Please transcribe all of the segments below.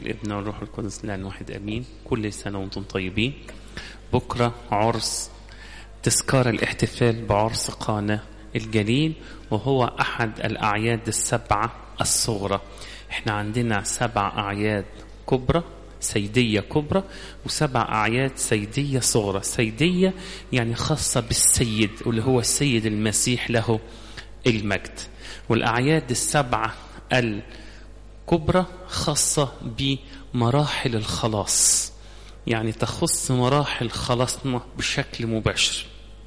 الابن والروح القدس الآن واحد أمين كل سنة وانتم طيبين بكرة عرس تذكار الاحتفال بعرس قانا الجليل وهو أحد الأعياد السبعة الصغرى احنا عندنا سبع أعياد كبرى سيدية كبرى وسبع أعياد سيدية صغرى سيدية يعني خاصة بالسيد واللي هو السيد المسيح له المجد والأعياد السبعة الكبرى خاصة بمراحل الخلاص يعني تخص مراحل خلاصنا بشكل مباشر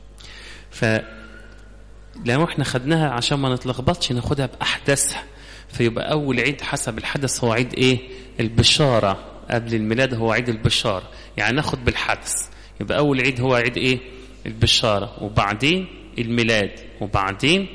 فلو احنا خدناها عشان ما نتلخبطش ناخدها بأحداثها فيبقى أول عيد حسب الحدث هو عيد إيه البشارة قبل الميلاد هو عيد البشارة يعني ناخد بالحدث يبقى أول عيد هو عيد إيه البشارة وبعدين الميلاد وبعدين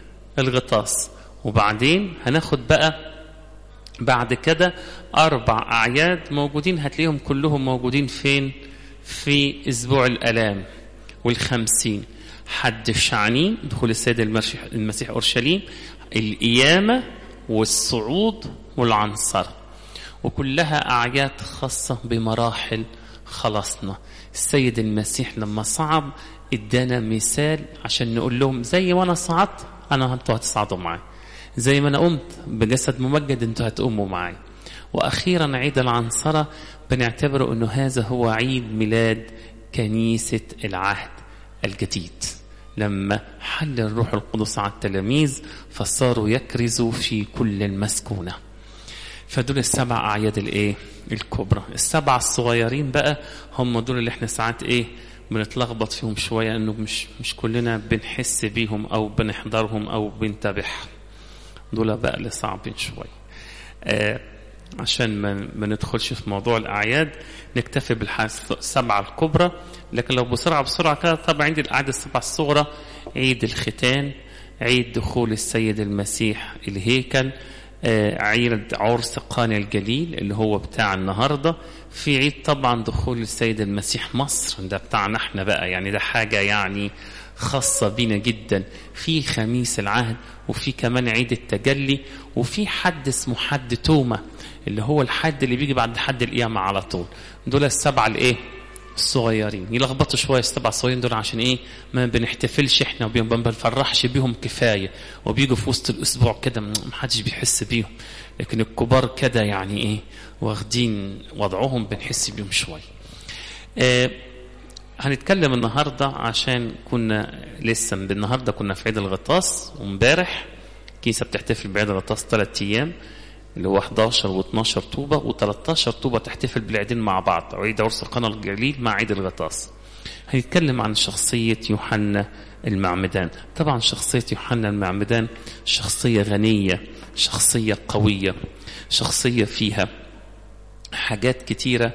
الغطاس وبعدين هناخد بقى بعد كده أربع أعياد موجودين هتلاقيهم كلهم موجودين فين في أسبوع الألام والخمسين حد الشعنين دخول السيد المسيح, المسيح أورشليم القيامة والصعود والعنصرة وكلها أعياد خاصة بمراحل خلاصنا السيد المسيح لما صعد ادانا مثال عشان نقول لهم زي ما انا صعدت انا انتوا هتصعدوا معي زي ما انا قمت بجسد ممجد انتوا هتقوموا معي واخيرا عيد العنصرة بنعتبره انه هذا هو عيد ميلاد كنيسة العهد الجديد لما حل الروح القدس على التلاميذ فصاروا يكرزوا في كل المسكونه فدول السبع أعياد الإيه؟ الكبرى السبعة الصغيرين بقى هم دول اللي احنا ساعات إيه بنتلخبط فيهم شوية إنه مش مش كلنا بنحس بيهم أو بنحضرهم أو بنتابعهم دول بقى اللي صعبين شوية آه عشان ما ما ندخلش في موضوع الأعياد نكتفي بالسبعة الكبرى لكن لو بسرعة بسرعة كده طبعا عندي الأعياد السبعة الصغرى عيد الختان عيد دخول السيد المسيح الهيكل عيد عرس قانا الجليل اللي هو بتاع النهاردة في عيد طبعا دخول السيد المسيح مصر ده بتاعنا احنا بقى يعني ده حاجة يعني خاصة بينا جدا في خميس العهد وفي كمان عيد التجلي وفي حد اسمه حد توما اللي هو الحد اللي بيجي بعد حد القيامة على طول دول السبعة الايه الصغيرين يلخبطوا شويه السبع صغيرين دول عشان ايه ما بنحتفلش احنا وما بنفرحش بيهم كفايه وبيجوا في وسط الاسبوع كده ما حدش بيحس بيهم لكن الكبار كده يعني ايه واخدين وضعهم بنحس بيهم شويه آه هنتكلم النهارده عشان كنا لسه النهارده كنا في عيد الغطاس وامبارح كيسه بتحتفل بعيد الغطاس ثلاث ايام اللي هو 11 و12 طوبة و13 طوبة تحتفل بالعيدين مع بعض عيد عرس قنا الجليل مع عيد الغطاس هنتكلم عن شخصية يوحنا المعمدان طبعا شخصية يوحنا المعمدان شخصية غنية شخصية قوية شخصية فيها حاجات كتيرة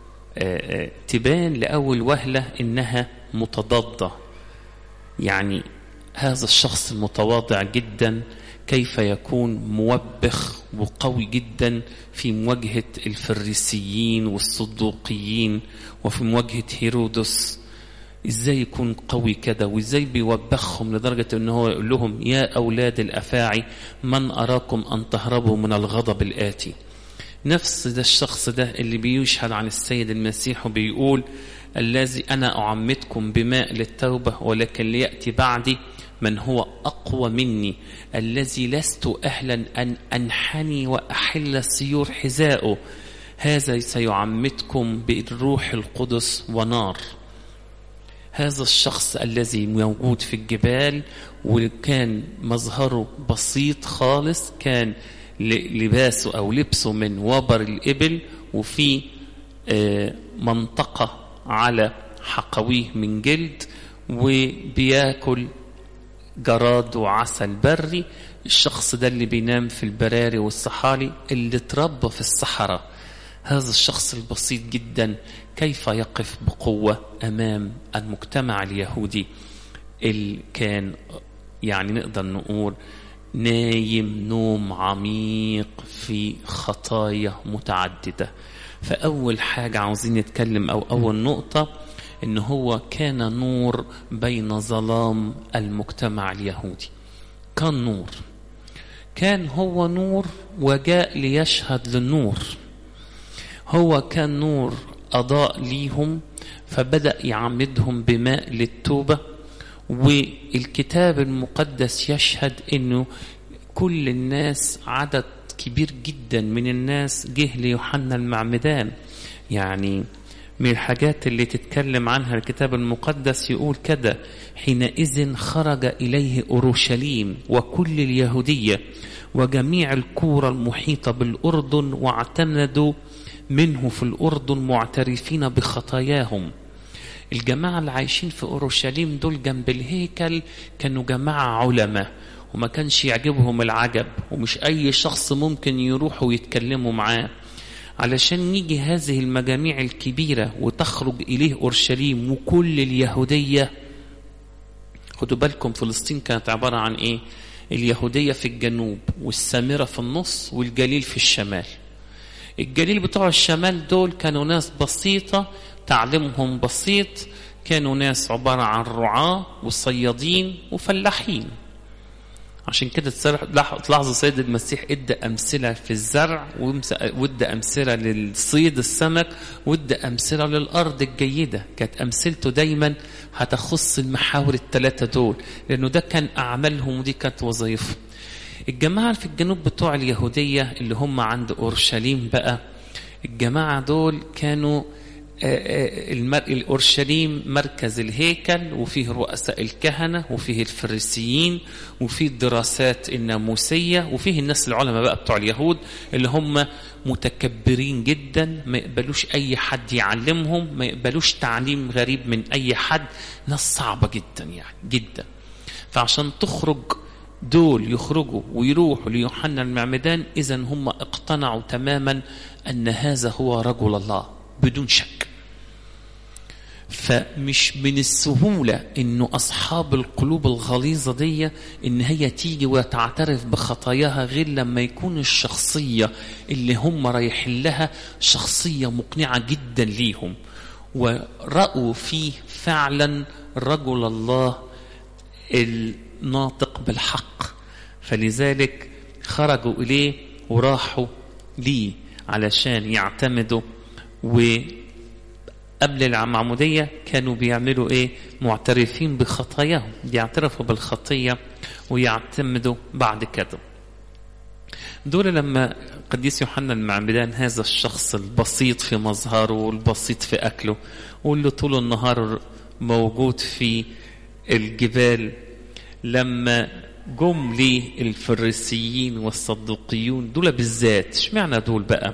تبان لأول وهلة إنها متضادة يعني هذا الشخص المتواضع جدا كيف يكون موبخ وقوي جدا في مواجهة الفريسيين والصدوقيين وفي مواجهة هيرودس ازاي يكون قوي كده وازاي بيوبخهم لدرجة ان هو يقول لهم يا اولاد الافاعي من اراكم ان تهربوا من الغضب الاتي نفس ده الشخص ده اللي بيشهد عن السيد المسيح وبيقول الذي انا اعمدكم بماء للتوبة ولكن ليأتي بعدي من هو أقوى مني الذي لست أهلا أن أنحني وأحل سيور حذائه هذا سيعمدكم بالروح القدس ونار هذا الشخص الذي موجود في الجبال وكان مظهره بسيط خالص كان لباسه أو لبسه من وبر الإبل وفي منطقة على حقويه من جلد وبياكل جراد وعسل بري الشخص ده اللي بينام في البراري والصحاري اللي اتربى في الصحراء هذا الشخص البسيط جدا كيف يقف بقوة أمام المجتمع اليهودي اللي كان يعني نقدر نقول نايم نوم عميق في خطايا متعددة فأول حاجة عاوزين نتكلم أو أول نقطة ان هو كان نور بين ظلام المجتمع اليهودي كان نور كان هو نور وجاء ليشهد للنور هو كان نور أضاء ليهم فبدأ يعمدهم بماء للتوبة والكتاب المقدس يشهد أنه كل الناس عدد كبير جدا من الناس جه ليوحنا المعمدان يعني من الحاجات اللي تتكلم عنها الكتاب المقدس يقول كده حينئذ خرج إليه أورشليم وكل اليهودية وجميع الكورة المحيطة بالأردن واعتمدوا منه في الأردن معترفين بخطاياهم الجماعة اللي عايشين في أورشليم دول جنب الهيكل كانوا جماعة علماء وما كانش يعجبهم العجب ومش أي شخص ممكن يروحوا ويتكلموا معاه علشان يجي هذه المجاميع الكبيرة وتخرج إليه أورشليم وكل اليهودية خدوا بالكم فلسطين كانت عبارة عن إيه اليهودية في الجنوب والسامرة في النص والجليل في الشمال الجليل بتوع الشمال دول كانوا ناس بسيطة تعليمهم بسيط كانوا ناس عبارة عن رعاة وصيادين وفلاحين عشان كده تلاحظوا سيد المسيح ادى امثله في الزرع وادى امثله للصيد السمك وادى امثله للارض الجيده كانت امثلته دايما هتخص المحاور الثلاثه دول لانه ده كان اعمالهم ودي كانت وظائفهم الجماعه في الجنوب بتوع اليهوديه اللي هم عند اورشليم بقى الجماعه دول كانوا الأورشليم مركز الهيكل وفيه رؤساء الكهنة وفيه الفريسيين وفيه الدراسات الناموسية وفيه الناس العلماء بقى بتوع اليهود اللي هم متكبرين جدا ما يقبلوش أي حد يعلمهم ما يقبلوش تعليم غريب من أي حد ناس صعبة جدا يعني جدا فعشان تخرج دول يخرجوا ويروحوا ليوحنا المعمدان إذا هم اقتنعوا تماما أن هذا هو رجل الله بدون شك فمش من السهولة انه اصحاب القلوب الغليظة دي ان هي تيجي وتعترف بخطاياها غير لما يكون الشخصية اللي هم رايحين لها شخصية مقنعة جدا ليهم ورأوا فيه فعلا رجل الله الناطق بالحق فلذلك خرجوا إليه وراحوا ليه علشان يعتمدوا وقبل العمودية كانوا بيعملوا ايه معترفين بخطاياهم بيعترفوا بالخطية ويعتمدوا بعد كده دول لما قديس يوحنا المعمدان هذا الشخص البسيط في مظهره والبسيط في أكله واللي طول النهار موجود في الجبال لما جم ليه الفريسيين والصدوقيون دول بالذات اشمعنى دول بقى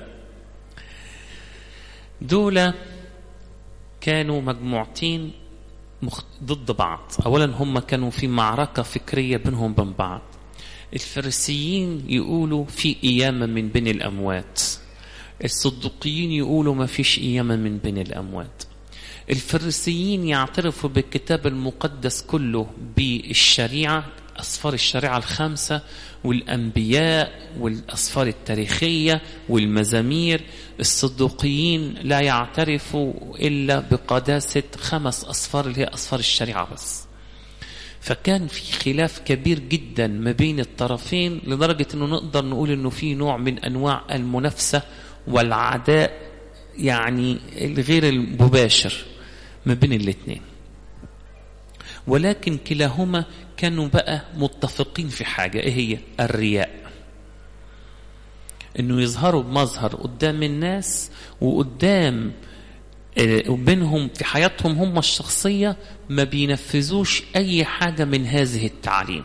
دول كانوا مجموعتين مخ... ضد بعض اولا هم كانوا في معركه فكريه بينهم وبين بعض الفريسيين يقولوا في قيامه من بين الاموات الصدوقيين يقولوا ما فيش قيامه من بين الاموات الفريسيين يعترفوا بالكتاب المقدس كله بالشريعه أسفار الشريعة الخمسة والأنبياء والأسفار التاريخية والمزامير الصدوقيين لا يعترفوا إلا بقداسة خمس أسفار اللي هي أسفار الشريعة بس فكان في خلاف كبير جدا ما بين الطرفين لدرجة أنه نقدر نقول أنه في نوع من أنواع المنافسة والعداء يعني الغير المباشر ما بين الاثنين ولكن كلاهما كانوا بقى متفقين في حاجة ايه هي الرياء انه يظهروا بمظهر قدام الناس وقدام وبينهم في حياتهم هم الشخصية ما بينفذوش أي حاجة من هذه التعليم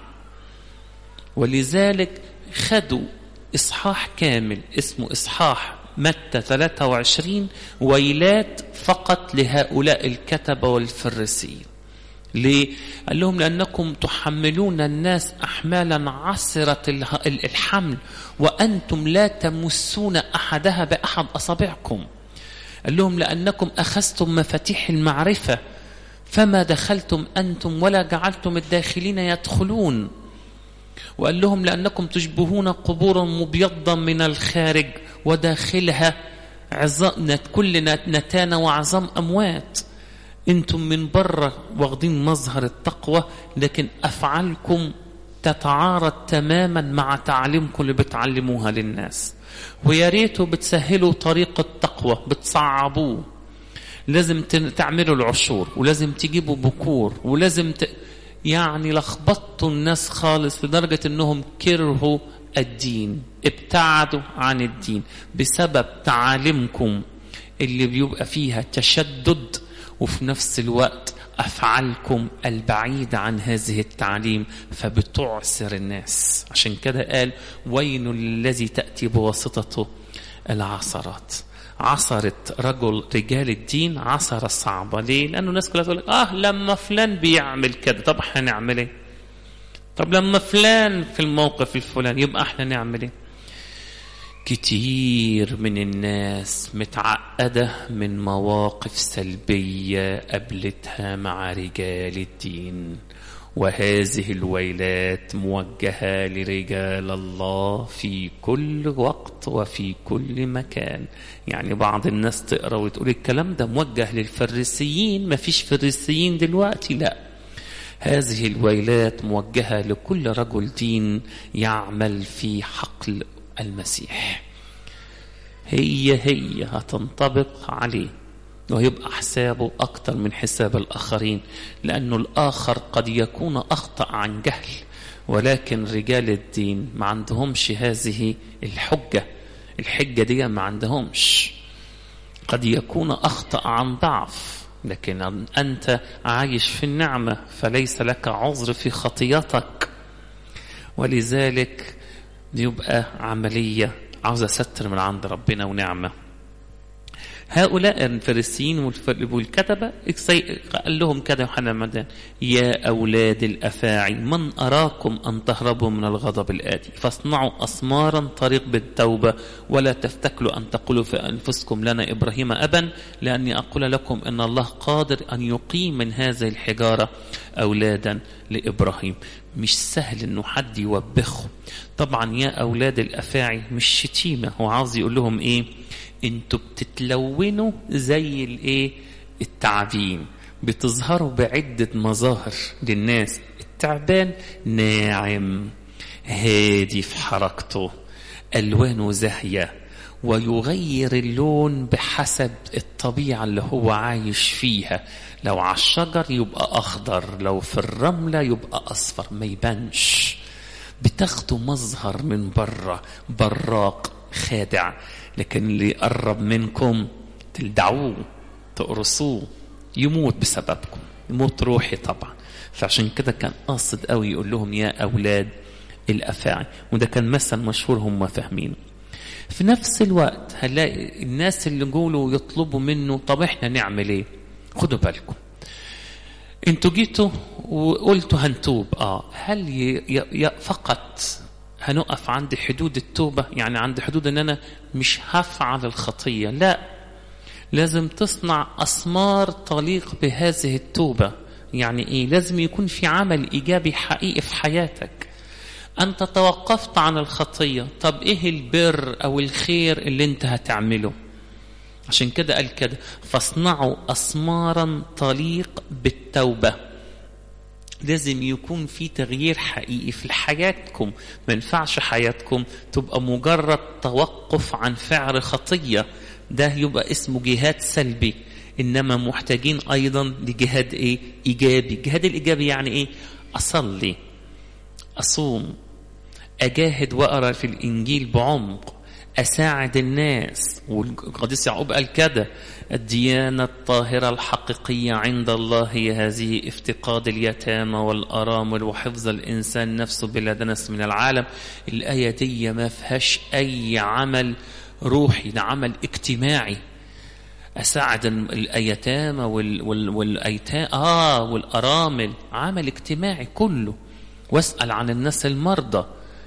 ولذلك خدوا إصحاح كامل اسمه إصحاح متى 23 ويلات فقط لهؤلاء الكتبة والفريسيين ليه؟ قال لهم لأنكم تحملون الناس أحمالا عسرة الحمل وأنتم لا تمسون أحدها بأحد أصابعكم قال لهم لأنكم أخذتم مفاتيح المعرفة فما دخلتم أنتم ولا جعلتم الداخلين يدخلون وقال لهم لأنكم تشبهون قبورا مبيضا من الخارج وداخلها عظام كل نتانة وعظام أموات انتم من بره واخدين مظهر التقوى لكن افعالكم تتعارض تماما مع تعليمكم اللي بتعلموها للناس ويا ريته بتسهلوا طريق التقوى بتصعبوه لازم تعملوا العشور ولازم تجيبوا بكور ولازم ت... يعني لخبطتوا الناس خالص لدرجة انهم كرهوا الدين ابتعدوا عن الدين بسبب تعاليمكم اللي بيبقى فيها تشدد وفي نفس الوقت أفعالكم البعيدة عن هذه التعليم فبتعسر الناس عشان كده قال وين الذي تأتي بواسطته العصرات عصرت رجل رجال الدين عصرة صعبة ليه؟ لأنه الناس كلها تقول آه لما فلان بيعمل كده طب احنا نعمل ايه؟ طب لما فلان في الموقف الفلاني يبقى احنا نعمل ايه؟ كتير من الناس متعقدة من مواقف سلبية قابلتها مع رجال الدين وهذه الويلات موجهة لرجال الله في كل وقت وفي كل مكان يعني بعض الناس تقرأ وتقول الكلام ده موجه للفريسيين ما فيش فريسيين دلوقتي لا هذه الويلات موجهة لكل رجل دين يعمل في حقل المسيح هي هي هتنطبق عليه ويبقى حسابه أكتر من حساب الآخرين لأنه الآخر قد يكون أخطأ عن جهل ولكن رجال الدين ما عندهمش هذه الحجة الحجة دي ما عندهمش قد يكون أخطأ عن ضعف لكن أنت عايش في النعمة فليس لك عذر في خطيتك ولذلك يبقى عملية عاوزة ستر من عند ربنا ونعمة هؤلاء الفريسيين والكتبة قال لهم كده يوحنا المدان يا أولاد الأفاعي من أراكم أن تهربوا من الغضب الآتي فاصنعوا أسمارا طريق بالتوبة ولا تفتكلوا أن تقولوا في أنفسكم لنا إبراهيم أبا لأني أقول لكم أن الله قادر أن يقيم من هذه الحجارة أولادا لإبراهيم مش سهل أنه حد يوبخهم طبعا يا أولاد الأفاعي مش شتيمة هو عاوز يقول لهم إيه انتوا بتتلونوا زي الايه التعابين بتظهروا بعدة مظاهر للناس التعبان ناعم هادي في حركته ألوانه زاهية ويغير اللون بحسب الطبيعة اللي هو عايش فيها لو على الشجر يبقى أخضر لو في الرملة يبقى أصفر ما يبانش بتاخدوا مظهر من بره براق خادع لكن اللي يقرب منكم تلدعوه تقرصوه يموت بسببكم يموت روحي طبعا فعشان كده كان قاصد قوي يقول لهم يا أولاد الأفاعي وده كان مثل مشهور هم فاهمينه في نفس الوقت هنلاقي الناس اللي جولوا يطلبوا منه طب احنا نعمل ايه خدوا بالكم انتوا جيتوا وقلتوا هنتوب اه هل ي... ي... فقط هنقف عند حدود التوبة يعني عند حدود ان انا مش هفعل الخطية لا لازم تصنع اسمار تليق بهذه التوبة يعني ايه لازم يكون في عمل ايجابي حقيقي في حياتك انت توقفت عن الخطية طب ايه البر او الخير اللي انت هتعمله عشان كده قال كده فاصنعوا اسمارا تليق بالتوبه لازم يكون في تغيير حقيقي في حياتكم ما ينفعش حياتكم تبقى مجرد توقف عن فعل خطية ده يبقى اسمه جهاد سلبي إنما محتاجين أيضا لجهاد إيه إيجابي الجهاد الإيجابي يعني إيه أصلي أصوم أجاهد وأقرأ في الإنجيل بعمق أساعد الناس والقديس يعقوب قال كده الديانة الطاهرة الحقيقية عند الله هي هذه افتقاد اليتامى والأرامل وحفظ الإنسان نفسه بلا دنس من العالم الآية دي ما فيهاش أي عمل روحي ده عمل اجتماعي أساعد الأيتامى وال وال والأيتام آه والأرامل عمل اجتماعي كله واسأل عن الناس المرضى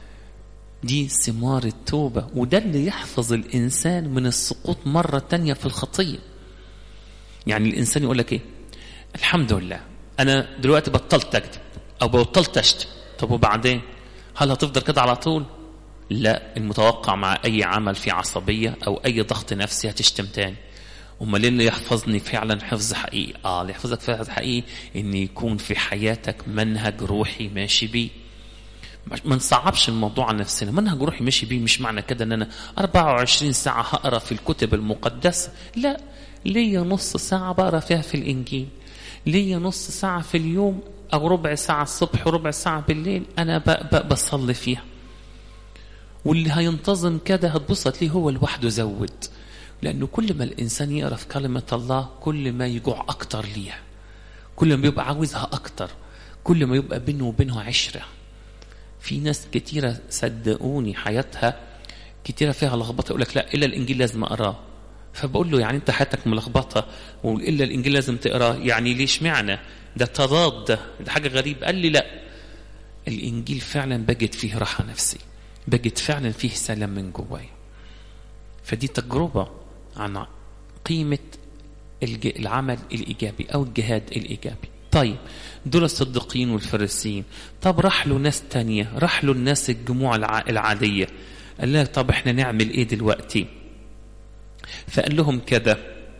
دي ثمار التوبة وده اللي يحفظ الإنسان من السقوط مرة تانية في الخطية يعني الإنسان يقول لك إيه الحمد لله أنا دلوقتي بطلت أكذب أو بطلت أشتم طب وبعدين هل هتفضل كده على طول لا المتوقع مع أي عمل في عصبية أو أي ضغط نفسي هتشتم تاني امال ايه اللي يحفظني فعلا حفظ حقيقي اه اللي يحفظك حفظ حقيقي ان يكون في حياتك منهج روحي ماشي بيه ما نصعبش الموضوع على نفسنا منهج روحي ماشي بيه مش معنى كده ان انا 24 ساعة هقرا في الكتب المقدسة لا ليا نص ساعة بقرا فيها في الانجيل ليا نص ساعة في اليوم او ربع ساعة الصبح وربع ساعة بالليل انا ب ب بصلي فيها واللي هينتظم كده هتبص هتلاقيه هو لوحده زود لانه كل ما الانسان يقرا في كلمة الله كل ما يجوع اكتر ليها كل ما يبقى عاوزها اكتر كل ما يبقى بينه وبينها عشره في ناس كتيرة صدقوني حياتها كتيرة فيها لخبطة يقول لك لا إلا الإنجيل لازم أقراه فبقول له يعني أنت حياتك ملخبطة وإلا الإنجيل لازم تقراه يعني ليش معنى ده تضاد ده, ده حاجة غريبة قال لي لا الإنجيل فعلا بجد فيه راحة نفسي بجد فعلا فيه سلام من جوايا فدي تجربة عن قيمة العمل الإيجابي أو الجهاد الإيجابي طيب دول الصديقين والفريسيين طب راح له ناس تانية راح له الناس الجموع العادية قال لها طب احنا نعمل ايه دلوقتي فقال لهم كده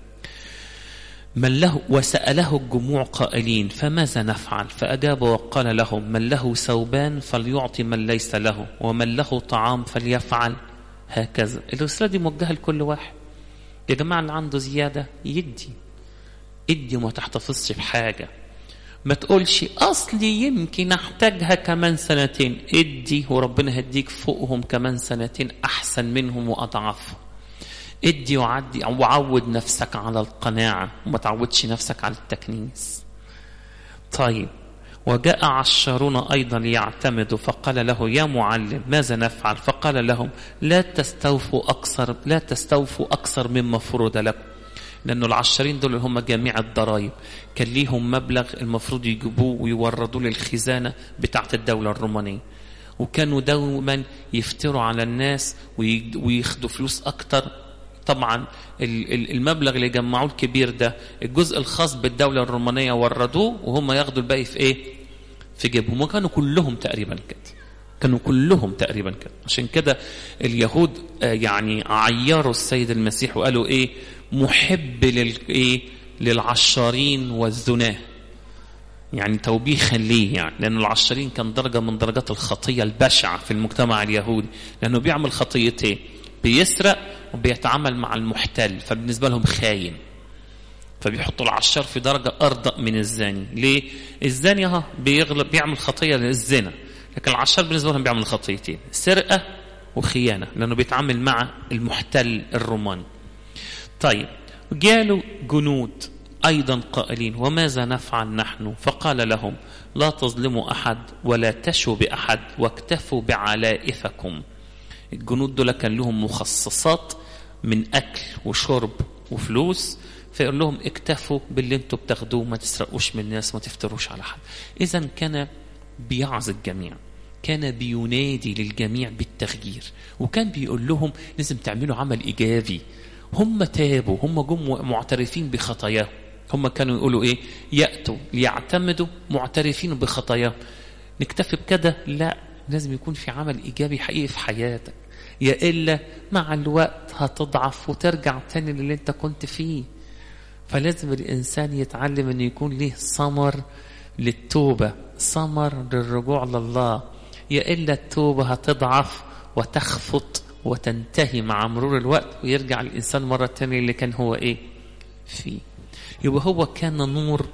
من له وسأله الجموع قائلين فماذا نفعل فأجاب وقال لهم من له ثوبان فليعطي من ليس له ومن له طعام فليفعل هكذا الرسالة دي موجهة لكل واحد يا جماعة اللي عنده زيادة يدي ادي وما تحتفظش بحاجة ما تقولش اصلي يمكن احتاجها كمان سنتين ادي وربنا هديك فوقهم كمان سنتين احسن منهم واضعافهم ادي وعدي وعود نفسك على القناعة وما تعودش نفسك على التكنيس طيب وجاء عشرون أيضا ليعتمدوا فقال له يا معلم ماذا نفعل فقال لهم لا تستوفوا أكثر لا تستوفوا أكثر مما فرض لكم لأنه العشرين دول هم جميع الضرائب كان ليهم مبلغ المفروض يجيبوه ويوردوه للخزانة بتاعة الدولة الرومانية وكانوا دوما يفتروا على الناس وياخدوا فلوس أكتر طبعا المبلغ اللي جمعوه الكبير ده الجزء الخاص بالدولة الرومانية وردوه وهم ياخدوا الباقي في ايه في جيبهم وكانوا كلهم تقريبا كده كانوا كلهم تقريبا كده عشان كده اليهود يعني عيروا السيد المسيح وقالوا ايه محب للايه للعشارين والزناه يعني توبيخا ليه يعني لأن العشرين كان درجة من درجات الخطية البشعة في المجتمع اليهودي لأنه بيعمل خطيتين بيسرق وبيتعامل مع المحتل فبالنسبة لهم خاين فبيحطوا العشار في درجة أرضى من الزاني ليه؟ الزاني ها بيغلب بيعمل خطية للزنا لكن العشار بالنسبة لهم بيعمل خطيتين سرقة وخيانة لأنه بيتعامل مع المحتل الروماني طيب جاله جنود أيضا قائلين وماذا نفعل نحن فقال لهم لا تظلموا أحد ولا تشوا بأحد واكتفوا بعلائفكم الجنود دول كان لهم مخصصات من أكل وشرب وفلوس فيقول لهم اكتفوا باللي انتوا بتاخدوه ما تسرقوش من الناس ما تفتروش على حد إذا كان بيعظ الجميع كان بينادي للجميع بالتغيير وكان بيقول لهم لازم تعملوا عمل إيجابي هم تابوا هم جم معترفين بخطاياهم هم كانوا يقولوا ايه يأتوا ليعتمدوا معترفين بخطاياهم نكتفي بكده لا لازم يكون في عمل إيجابي حقيقي في حياتك يا إلا مع الوقت هتضعف وترجع تاني للي انت كنت فيه فلازم الإنسان يتعلم أن يكون ليه ثمر للتوبة ثمر للرجوع لله يا إلا التوبة هتضعف وتخفط وتنتهي مع مرور الوقت ويرجع الإنسان مرة تانية اللي كان هو إيه فيه يبقى هو كان نور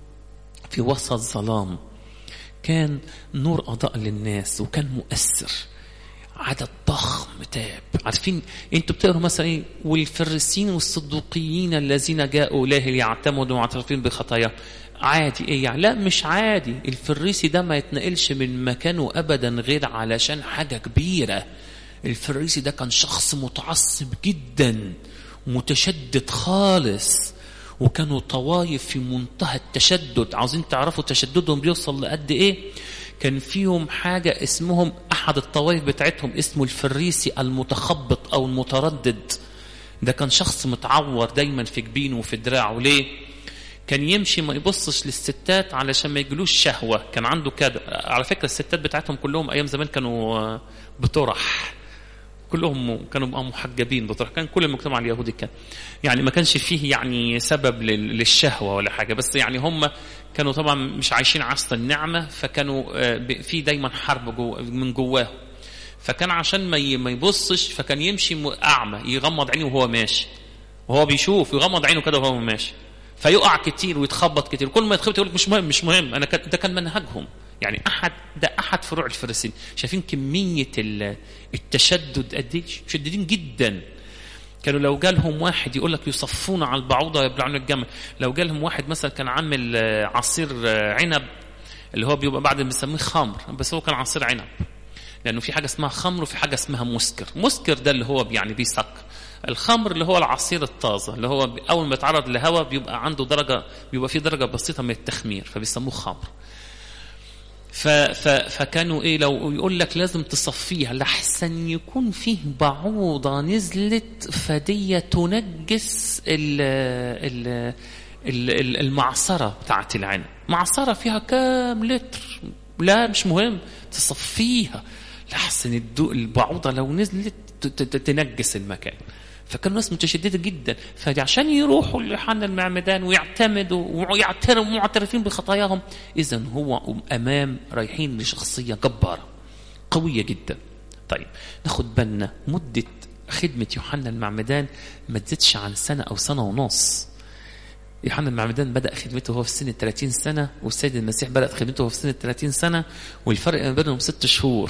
في وسط ظلام كان نور أضاء للناس وكان مؤثر عدد ضخم تاب عارفين انتوا بتقروا مثلا ايه والفريسين والصدوقيين الذين جاءوا اليه ليعتمدوا معترفين بخطاياهم عادي ايه يعني لا مش عادي الفريسي ده ما يتنقلش من مكانه ابدا غير علشان حاجه كبيره الفريسي ده كان شخص متعصب جدا متشدد خالص وكانوا طوايف في منتهى التشدد عاوزين تعرفوا تشددهم بيوصل لقد ايه كان فيهم حاجة اسمهم أحد الطوائف بتاعتهم اسمه الفريسي المتخبط أو المتردد ده كان شخص متعور دايما في جبينه وفي دراعه ليه؟ كان يمشي ما يبصش للستات علشان ما يجلوش شهوة كان عنده كده على فكرة الستات بتاعتهم كلهم أيام زمان كانوا بطرح كلهم كانوا بقى محجبين بطرح كان كل المجتمع اليهودي كان يعني ما كانش فيه يعني سبب لل- للشهوه ولا حاجه بس يعني هم كانوا طبعا مش عايشين عصر النعمه فكانوا آه، ب- في دايما حرب جو من جواهم فكان عشان ما ي- ما يبصش فكان يمشي م- اعمى يغمض عينه وهو ماشي وهو بيشوف يغمض عينه كده وهو ماشي فيقع كتير ويتخبط كتير كل ما يتخبط يقول لك مش مهم مش مهم انا كان ده كان منهجهم يعني احد ده احد فروع الفريسين شايفين كميه ال- التشدد قد ايه مشددين جدا كانوا لو جالهم واحد يقول لك يصفون على البعوضه ويبلعون الجمل لو جالهم واحد مثلا كان عامل آه، عصير آه، عنب اللي هو بيبقى بعد بنسميه خمر بس هو كان عصير عنب لانه في حاجه اسمها خمر وفي حاجه اسمها مسكر مسكر ده اللي هو يعني بيسكر الخمر اللي هو العصير الطازه اللي هو ب- اول ما يتعرض لهواء بيبقى عنده درجه بيبقى فيه درجه بسيطه من التخمير فبيسموه خمر ف ف فكانوا ايه لو يقول لك لازم تصفيها لحسن يكون فيه بعوضه نزلت فديه تنجس ال ال ال- ال- المعصره بتاعت العنب معصره فيها كام لتر لا مش مهم تصفيها لحسن الدو البعوضه لو نزلت ت- ت- تنجس المكان فكانوا ناس متشدده جدا فعشان يروحوا لحنا المعمدان ويعتمدوا ويعترفوا معترفين بخطاياهم اذا هو امام رايحين لشخصيه جباره قويه جدا طيب ناخد بالنا مده خدمه يوحنا المعمدان ما تزيدش عن سنه او سنه ونص يوحنا المعمدان بدأ خدمته وهو في سن 30 سنة والسيد المسيح بدأ خدمته وهو في سن 30 سنة والفرق ما بينهم ست شهور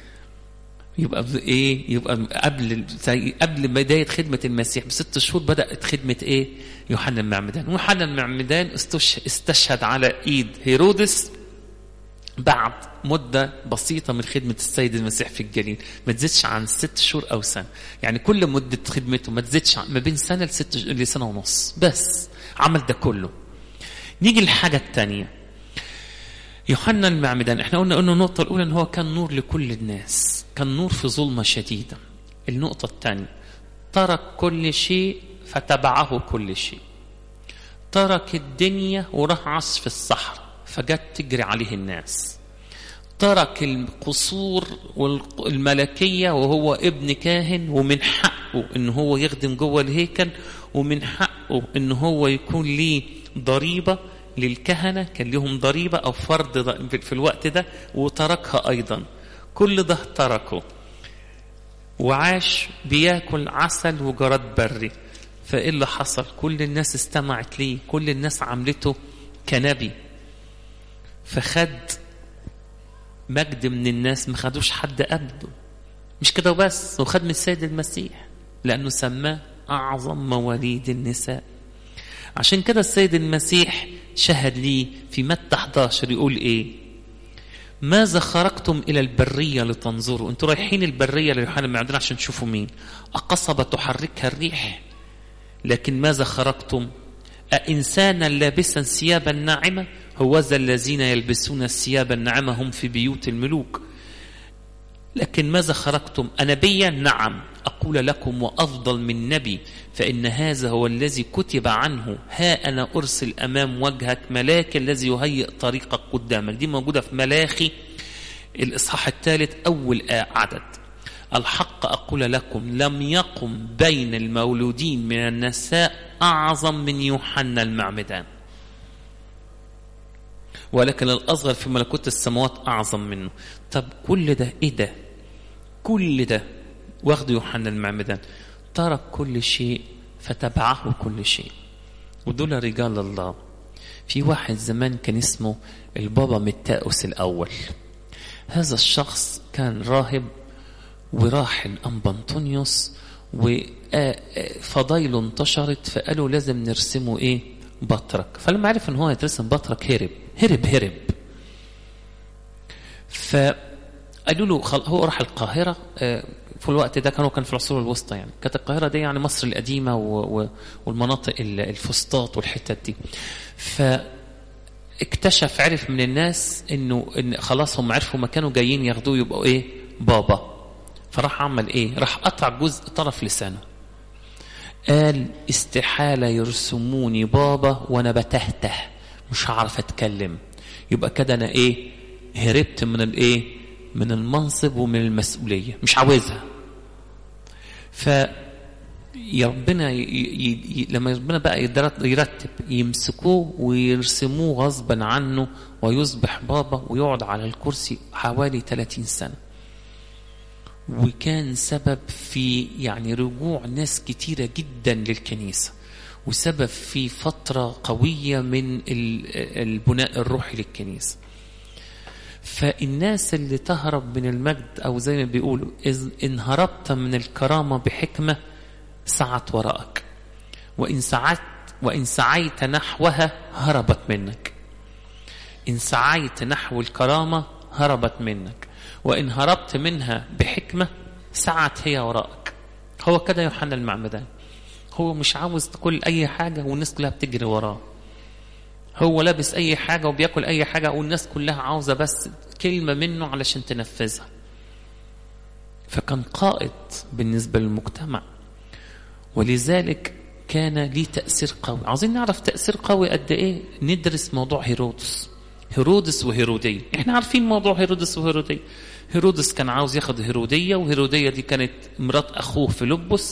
يبقى ب- ايه يبقى قبل زي قبل بدايه خدمه المسيح بست شهور بدات خدمه ايه يوحنا المعمدان ويوحنا المعمدان استش- استشهد على ايد هيرودس بعد مدة بسيطة من خدمة السيد المسيح في الجليل ما تزيدش عن ست شهور أو سنة يعني كل مدة خدمته ما تزيدش عن ما بين سنة لست ش- لسنة ونص بس عمل ده كله نيجي للحاجة الثانية يوحنا المعمدان احنا قلنا انه النقطة الأولى ان هو كان نور لكل الناس كان نور في ظلمة شديدة النقطة الثانية ترك كل شيء فتبعه كل شيء ترك الدنيا وراح عص في الصحراء فجت تجري عليه الناس ترك القصور والملكية وهو ابن كاهن ومن حقه ان هو يخدم جوه الهيكل ومن حقه ان هو يكون ليه ضريبة للكهنة كان لهم ضريبة أو فرض ض- في الوقت ده وتركها أيضا كل ده تركه وعاش بياكل عسل وجراد بري فايه اللي حصل كل الناس استمعت ليه كل الناس عملته كنبي فخد مجد من الناس ما خدوش حد قبله مش كده وبس وخد من السيد المسيح لانه سماه اعظم مواليد النساء عشان كده السيد المسيح شهد لي في متى 11 يقول ايه ماذا خرجتم الى البريه لتنظروا انتوا رايحين البريه ليوحنا المعمدان عشان تشوفوا مين اقصبه تحركها الريح لكن ماذا خرجتم أإنسانا لابسا ثيابا ناعمة هوذا الذين يلبسون الثياب الناعمة هم في بيوت الملوك لكن ماذا خرجتم أنبيا نعم أقول لكم وأفضل من نبي فإن هذا هو الذي كتب عنه ها أنا أرسل أمام وجهك ملاك الذي يهيئ طريقك قدامك دي موجودة في ملاخي الإصحاح الثالث أول عدد الحق أقول لكم لم يقم بين المولودين من النساء أعظم من يوحنا المعمدان ولكن الأصغر في ملكوت السماوات أعظم منه طب كل ده إيه ده كل ده واخده يوحنا المعمدان ترك كل شيء فتبعه كل شيء ودول رجال الله في واحد زمان كان اسمه البابا متاؤس الأول هذا الشخص كان راهب وراح الأنبا أنطونيوس وفضايله انتشرت فقالوا لازم نرسمه ايه بطرك فلما عرف ان هو هيترسم بطرك هرب هرب هرب فقالوا له خل... هو راح القاهرة في الوقت ده كانوا كان في العصور الوسطى يعني كانت القاهرة دي يعني مصر القديمة و... و... والمناطق الفسطاط والحتت دي فاكتشف عرف من الناس انه ان خلاص هم عرفوا مكانه جايين ياخدوه يبقوا ايه بابا فراح عمل ايه راح قطع جزء طرف لسانه قال استحالة يرسموني بابا وانا بتهته مش هعرف اتكلم يبقى كده انا ايه هربت من الايه من المنصب ومن المسؤولية مش عاوزها ف ربنا ي... ي... لما ربنا بقى يرتب يمسكوه ويرسموه غصبا عنه ويصبح بابا ويقعد على الكرسي حوالي 30 سنة وكان سبب في يعني رجوع ناس كتيرة جدا للكنيسة وسبب في فترة قوية من البناء الروحي للكنيسة فالناس اللي تهرب من المجد أو زي ما بيقولوا إن هربت من الكرامة بحكمة سعت وراءك وإن سعت وإن سعيت نحوها هربت منك إن سعيت نحو الكرامة هربت منك وإن هربت منها بحكمة سعت هي وراءك هو كده يوحنا المعمدان هو مش عاوز تقول أي حاجة والناس كلها بتجري وراه هو لابس أي حاجة وبياكل أي حاجة والناس كلها عاوزة بس كلمة منه علشان تنفذها فكان قائد بالنسبة للمجتمع ولذلك كان ليه تأثير قوي عاوزين نعرف تأثير قوي قد إيه ندرس موضوع هيرودس هيرودس وهيرودية احنا عارفين موضوع هيرودس وهيرودية هيرودس كان عاوز ياخد هيرودية وهيرودية دي كانت مرات أخوه فيلبس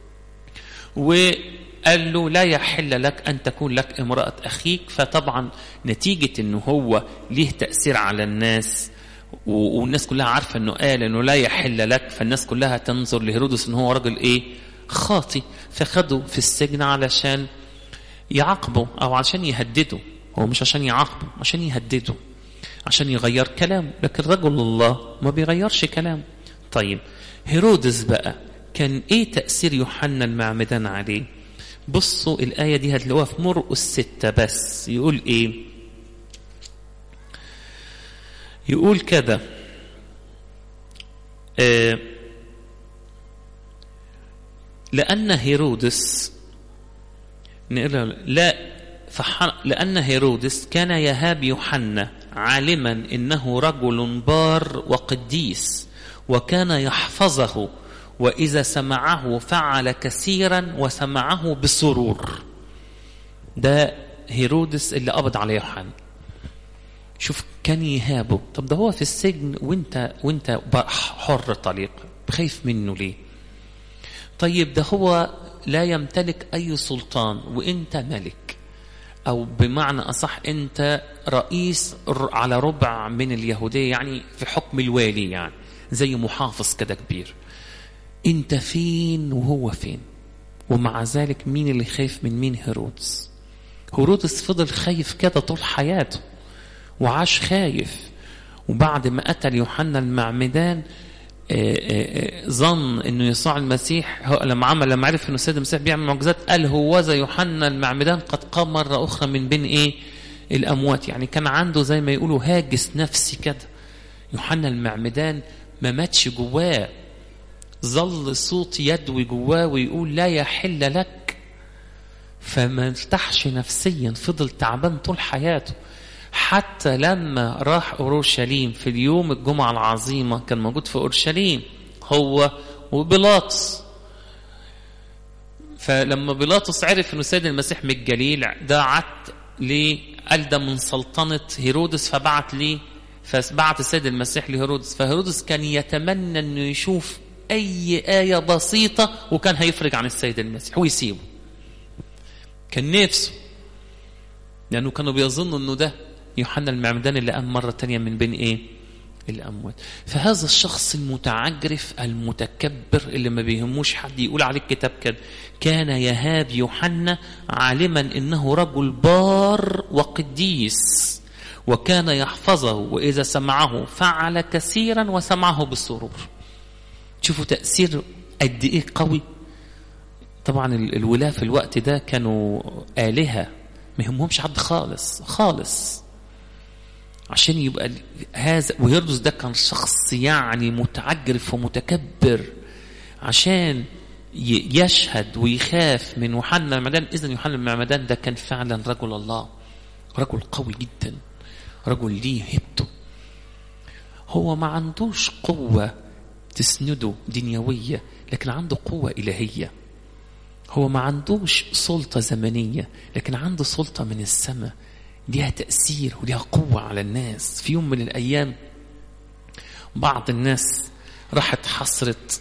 وقال له لا يحل لك أن تكون لك امرأة أخيك فطبعا نتيجة أنه هو ليه تأثير على الناس والناس كلها عارفة أنه قال أنه لا يحل لك فالناس كلها تنظر لهيرودس أنه هو راجل إيه خاطي فخدوا في السجن علشان يعاقبه أو عشان يهدده هو مش عشان يعاقبه عشان يهدده عشان يغير كلامه لكن رجل الله ما بيغيرش كلامه طيب هيرودس بقى كان ايه تأثير يوحنا المعمدان عليه بصوا الآية دي هتلاقوها في مرقس ستة بس يقول ايه يقول كده آه لأن هيرودس لا لأن هيرودس كان يهاب يوحنا عالما إنه رجل بار وقديس وكان يحفظه وإذا سمعه فعل كثيرا وسمعه بسرور ده هيرودس اللي قبض على يوحنا شوف كان يهابه طب ده هو في السجن وانت وانت حر طليق خايف منه ليه طيب ده هو لا يمتلك أي سلطان وانت ملك أو بمعنى أصح أنت رئيس على ربع من اليهودية يعني في حكم الوالي يعني زي محافظ كده كبير أنت فين وهو فين ومع ذلك مين اللي خايف من مين هيرودس هيرودس فضل خايف كده طول حياته وعاش خايف وبعد ما قتل يوحنا المعمدان ظن انه يسوع المسيح لما عمل لما عرف انه السيد المسيح بيعمل معجزات قال هوذا يوحنا المعمدان قد قام مره اخرى من بين ايه الاموات يعني كان عنده زي ما يقولوا هاجس نفسي كده يوحنا المعمدان ما ماتش جواه ظل صوت يدوي جواه ويقول لا يحل لك فما ارتاحش نفسيا فضل تعبان طول حياته حتى لما راح اورشليم في اليوم الجمعه العظيمه كان موجود في اورشليم هو وبيلاطس فلما بيلاطس عرف انه سيد المسيح من الجليل ده عت ليه قال ده من سلطنه هيرودس فبعت ليه فبعت السيد المسيح لهيرودس فهيرودس كان يتمنى انه يشوف اي ايه بسيطه وكان هيفرج عن السيد المسيح ويسيبه كان نفسه لانه كانوا بيظنوا انه ده يوحنا المعمدان اللي قام مرة تانية من بين إيه الأموات فهذا الشخص المتعجرف المتكبر اللي ما بيهموش حد يقول عليه الكتاب كده كان يهاب يوحنا عالما إنه رجل بار وقديس وكان يحفظه وإذا سمعه فعل كثيرا وسمعه بالسرور شوفوا تأثير قد إيه قوي طبعا الولاة في الوقت ده كانوا آلهة ما يهمهمش حد خالص خالص عشان يبقى هذا وهيرودس ده كان شخص يعني متعجرف ومتكبر عشان يشهد ويخاف من يوحنا المعمدان اذا يوحنا المعمدان ده كان فعلا رجل الله رجل قوي جدا رجل ليه هبته هو ما عندوش قوة تسنده دنيوية لكن عنده قوة إلهية هو ما عندوش سلطة زمنية لكن عنده سلطة من السماء ليها تأثير وليها قوة على الناس في يوم من الأيام بعض الناس راحت حصرت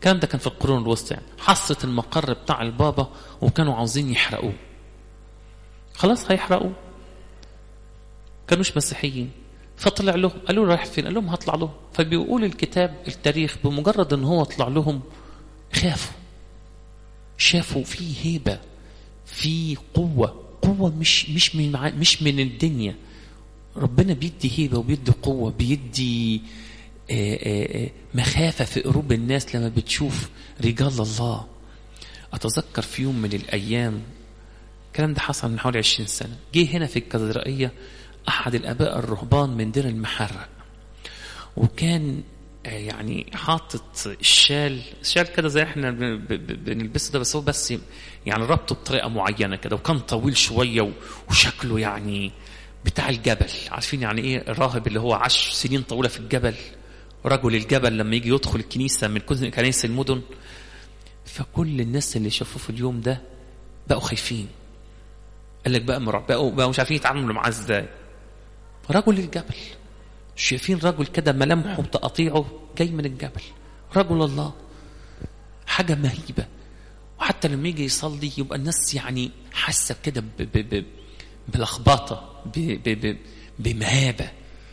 الكلام ده كان في القرون الوسطى يعني حصرت المقر بتاع البابا وكانوا عاوزين يحرقوه خلاص هيحرقوه كانوش مسيحيين فطلع لهم قالوا له رايح فين قال لهم هطلع لهم فبيقول الكتاب التاريخ بمجرد ان هو طلع لهم خافوا شافوا في هيبة في قوة قوة مش مش من مش من الدنيا ربنا بيدي هيبة وبيدي قوة بيدي آآ آآ مخافة في قلوب الناس لما بتشوف رجال الله أتذكر في يوم من الأيام الكلام ده حصل من حوالي 20 سنة جه هنا في الكاتدرائية أحد الآباء الرهبان من دير المحرق وكان يعني حاطط الشال الشال كده زي احنا بنلبسه ده بس هو بس يعني ربطه بطريقه معينه كده وكان طويل شويه وشكله يعني بتاع الجبل عارفين يعني ايه الراهب اللي هو عاش سنين طويله في الجبل رجل الجبل لما يجي يدخل الكنيسه من كنائس المدن فكل الناس اللي شافوه في اليوم ده بقوا خايفين قال لك بقى مرعب بقوا, بقوا مش عارفين يتعاملوا معاه ازاي رجل الجبل شايفين رجل كده ملامحه وتقاطيعه جاي من الجبل رجل الله حاجة مهيبة وحتى لما يجي يصلي يبقى الناس يعني حاسة كده بلخبطة بمهابة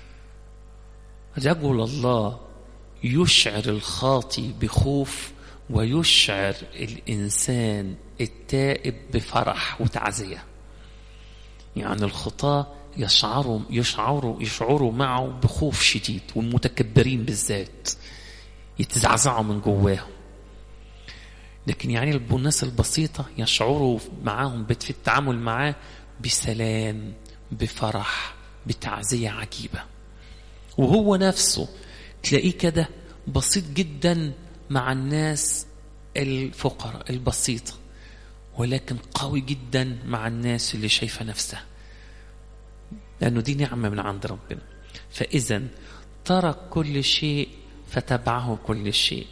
رجل الله يشعر الخاطي بخوف ويشعر الإنسان التائب بفرح وتعزية يعني الخطاه يشعروا يشعروا يشعروا معه بخوف شديد والمتكبرين بالذات يتزعزعوا من جواهم لكن يعني الناس البسيطة يشعروا معاهم في التعامل معاه بسلام بفرح بتعزية عجيبة وهو نفسه تلاقيه كده بسيط جدا مع الناس الفقراء البسيطة ولكن قوي جدا مع الناس اللي شايفة نفسها لأنه دي نعمة من عند ربنا فإذا ترك كل شيء فتبعه كل شيء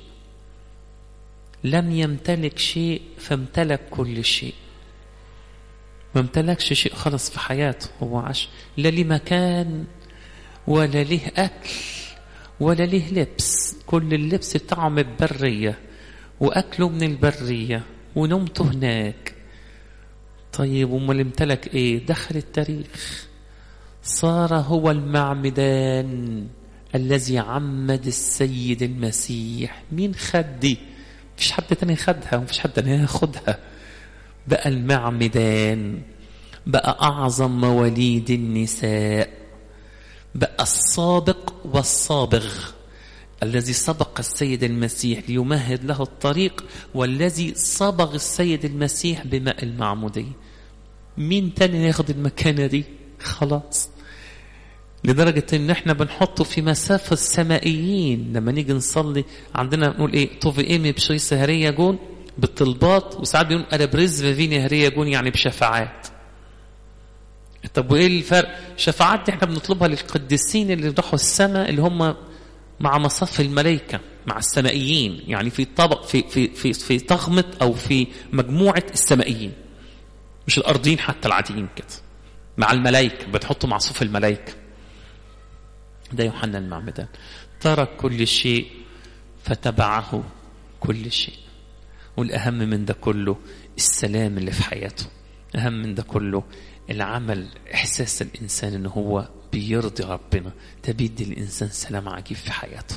لم يمتلك شيء فامتلك كل شيء ما امتلكش شيء خلص في حياته هو عاش لا ليه مكان ولا ليه أكل ولا ليه لبس كل اللبس بتاعه من البرية وأكله من البرية ونومته هناك طيب امال امتلك ايه دخل التاريخ صار هو المعمدان الذي عمد السيد المسيح مين خد دي مفيش حد تاني خدها ومفيش حد تاني ياخدها بقى المعمدان بقى أعظم مواليد النساء بقى الصادق والصابغ الذي سبق السيد المسيح ليمهد له الطريق والذي صبغ السيد المسيح بماء المعمودية مين تاني ياخد المكانة دي خلاص لدرجة ان احنا بنحطه في مسافة السمائيين لما نيجي نصلي عندنا نقول ايه طوفي ايمي بشوي سهرية جون بالطلبات وساعات بيقول انا برز فيني هرية جون يعني بشفاعات طب وايه الفرق شفاعات دي احنا بنطلبها للقديسين اللي راحوا السماء اللي هم مع مصاف الملائكة مع السمائيين يعني في طبق في في في في طغمة او في مجموعة السمائيين مش الارضيين حتى العاديين كده مع الملائكة بتحطه مع صوف الملائكة ده يوحنا المعمدان ترك كل شيء فتبعه كل شيء والأهم من ده كله السلام اللي في حياته أهم من ده كله العمل إحساس الإنسان إن هو بيرضي ربنا ده بيدي الإنسان سلام عجيب في حياته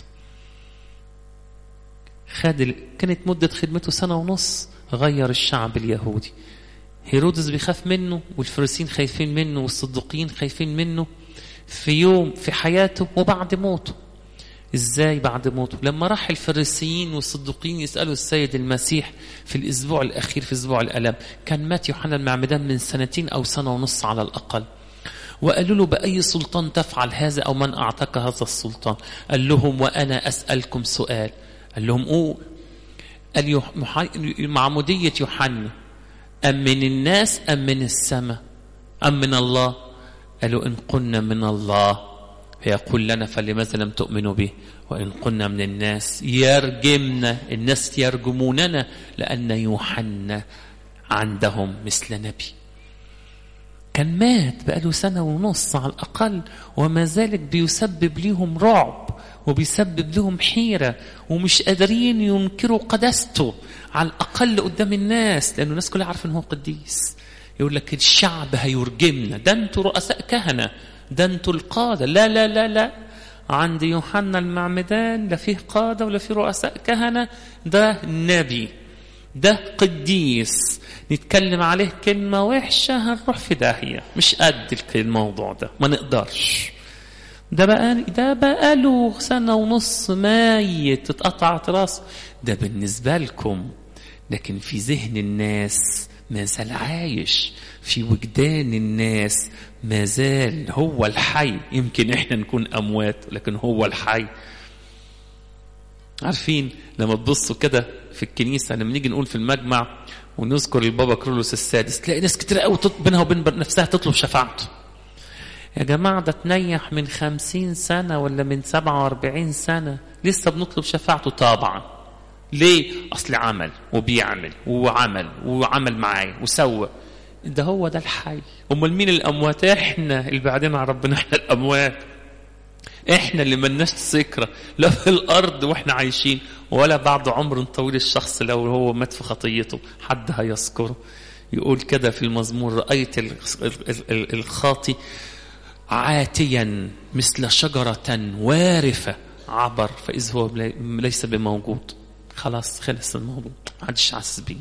خد ال... كانت مدة خدمته سنة ونص غير الشعب اليهودي هيرودس بيخاف منه والفريسين خايفين منه والصديقين خايفين منه في يوم في حياته وبعد موته ازاي بعد موته لما راح الفريسيين والصديقين يسألوا السيد المسيح في الأسبوع الأخير في أسبوع الألم كان مات يوحنا المعمدان من سنتين أو سنة ونص على الأقل وقالوا له بأي سلطان تفعل هذا أو من أعطاك هذا السلطان قال لهم وأنا أسألكم سؤال قال لهم قول قال معمودية يوحنا أم من الناس أم من السماء أم من الله قالوا إن قلنا من الله فيقول لنا فلماذا لم تؤمنوا به وإن قلنا من الناس يرجمنا الناس يرجموننا لأن يوحنا عندهم مثل نبي كان مات بقاله سنة ونص على الأقل وما ذلك بيسبب ليهم رعب وبيسبب لهم حيرة ومش قادرين ينكروا قداسته على الأقل قدام الناس لأنه الناس كلها عارفة إن هو قديس يقول لك الشعب هيرجمنا ده انتوا رؤساء كهنة ده انتوا القادة لا لا لا لا عند يوحنا المعمدان لا فيه قادة ولا فيه رؤساء كهنة ده نبي ده قديس نتكلم عليه كلمة وحشة هنروح في داهية مش قد الموضوع ده ما نقدرش ده بقى ده بقى له سنة ونص ميت اتقطعت راسه ده بالنسبة لكم لكن في ذهن الناس ما زال عايش في وجدان الناس ما زال هو الحي يمكن احنا نكون اموات لكن هو الحي عارفين لما تبصوا كده في الكنيسة لما نيجي نقول في المجمع ونذكر البابا كرولوس السادس تلاقي ناس كتير قوي بينها وبين نفسها تطلب شفاعته يا جماعة ده تنيح من خمسين سنة ولا من سبعة واربعين سنة لسه بنطلب شفاعته طبعا ليه أصل عمل وبيعمل وعمل وعمل معايا وسوى ده هو ده الحي امال مين الاموات احنا اللي بعدين عن ربنا احنا الاموات احنا اللي ملناش ذكرى لا في الارض واحنا عايشين ولا بعد عمر طويل الشخص لو هو مات في خطيته حد هيذكره يقول كده في المزمور رايت الخاطي عاتيا مثل شجرة وارفة عبر فإذ هو ليس بموجود خلاص خلص الموضوع محدش حاسس بيه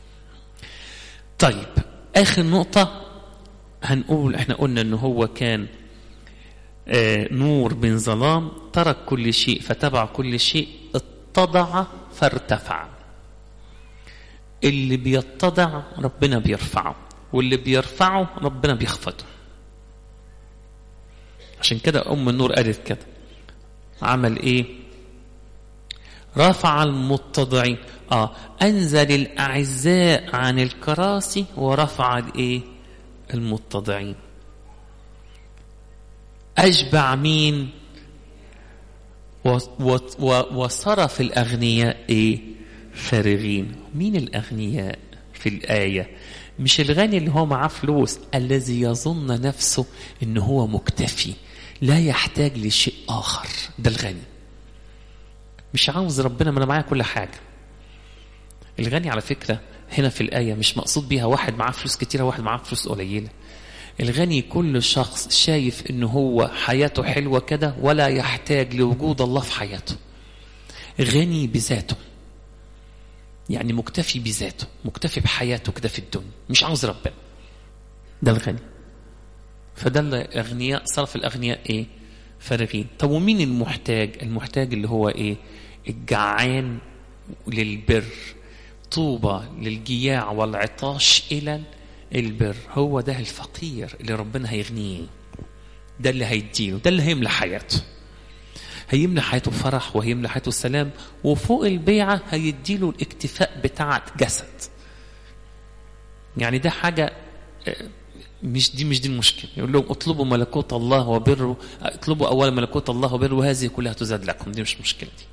طيب آخر نقطة هنقول احنا قلنا ان هو كان آه نور بن ظلام ترك كل شيء فتبع كل شيء اتضع فارتفع اللي بيتضع ربنا بيرفعه واللي بيرفعه ربنا بيخفضه عشان كده ام النور قالت كده عمل ايه رفع المتضعين اه انزل الاعزاء عن الكراسي ورفع الايه المتضعين اشبع مين و و و وصرف الاغنياء ايه فارغين مين الاغنياء في الايه مش الغني اللي هو معاه فلوس الذي يظن نفسه ان هو مكتفي لا يحتاج لشيء اخر ده الغني مش عاوز ربنا ما انا معايا كل حاجه الغني على فكره هنا في الايه مش مقصود بيها واحد معاه فلوس كتيره واحد معاه فلوس قليله الغني كل شخص شايف ان هو حياته حلوه كده ولا يحتاج لوجود الله في حياته غني بذاته يعني مكتفي بذاته مكتفي بحياته كده في الدنيا مش عاوز ربنا ده الغني فده الاغنياء صرف الاغنياء ايه فارغين طب ومين المحتاج المحتاج اللي هو ايه الجعان للبر طوبى للجياع والعطاش الى البر هو ده الفقير اللي ربنا هيغنيه ده اللي هيديله ده اللي هيملى حياته هيملى حياته فرح وهيملى حياته سلام وفوق البيعة هيديله الاكتفاء بتاع جسد يعني ده حاجة مش دي مش دي المشكلة يقول لهم اطلبوا ملكوت الله وبره اطلبوا أولا ملكوت الله وبره وهذه كلها تزاد لكم دي مش مشكلة دي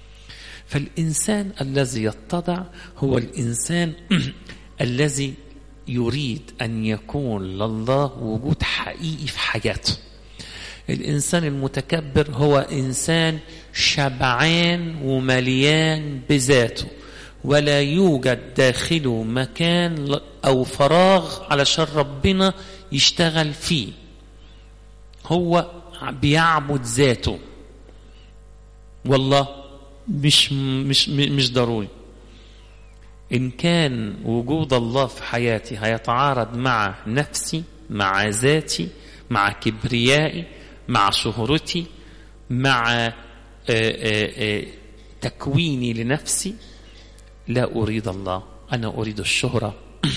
فالإنسان الذي يتضع هو الإنسان الذي يريد أن يكون لله وجود حقيقي في حياته الإنسان المتكبر هو إنسان شبعان ومليان بذاته ولا يوجد داخله مكان أو فراغ علشان ربنا يشتغل فيه هو بيعبد ذاته والله مش مش مش ضروري إن كان وجود الله في حياتي هيتعارض مع نفسي مع ذاتي مع كبريائي مع شهرتي مع آآ آآ تكويني لنفسي لا أريد الله أنا أريد الشهرة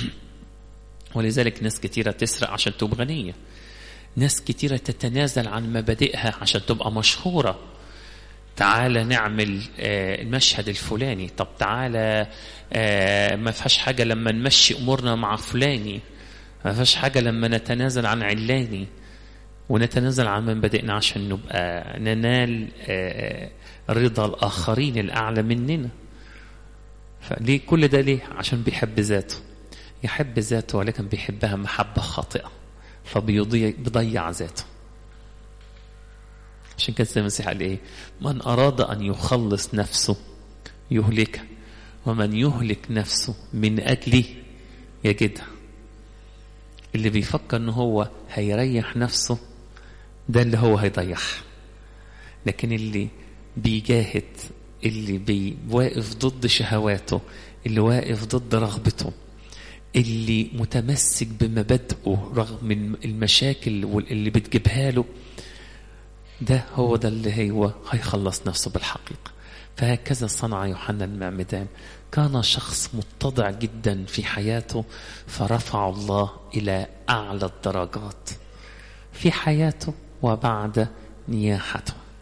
ولذلك ناس كثيرة تسرق عشان تبقى غنية ناس كثيرة تتنازل عن مبادئها عشان تبقى مشهورة تعالى نعمل المشهد الفلاني طب تعالى ما فيهاش حاجة لما نمشي أمورنا مع فلاني ما فيهاش حاجة لما نتنازل عن علاني ونتنازل عن مبادئنا عشان نبقى ننال رضا الآخرين الأعلى مننا فليه كل ده ليه عشان بيحب ذاته يحب ذاته ولكن بيحبها محبة خاطئة فبيضيع بيضيع ذاته عشان كده المسيح قال ايه من اراد ان يخلص نفسه يهلكها ومن يهلك نفسه من اجلي يجدها اللي بيفكر ان هو هيريح نفسه ده اللي هو هيضيعها لكن اللي بيجاهد اللي بي واقف ضد شهواته اللي واقف ضد رغبته اللي متمسك بمبادئه رغم المشاكل اللي بتجيبها له ده هو ده اللي هو هيخلص نفسه بالحقيقة فهكذا صنع يوحنا المعمدان كان شخص متضع جدا في حياته فرفع الله إلى أعلى الدرجات في حياته وبعد نياحته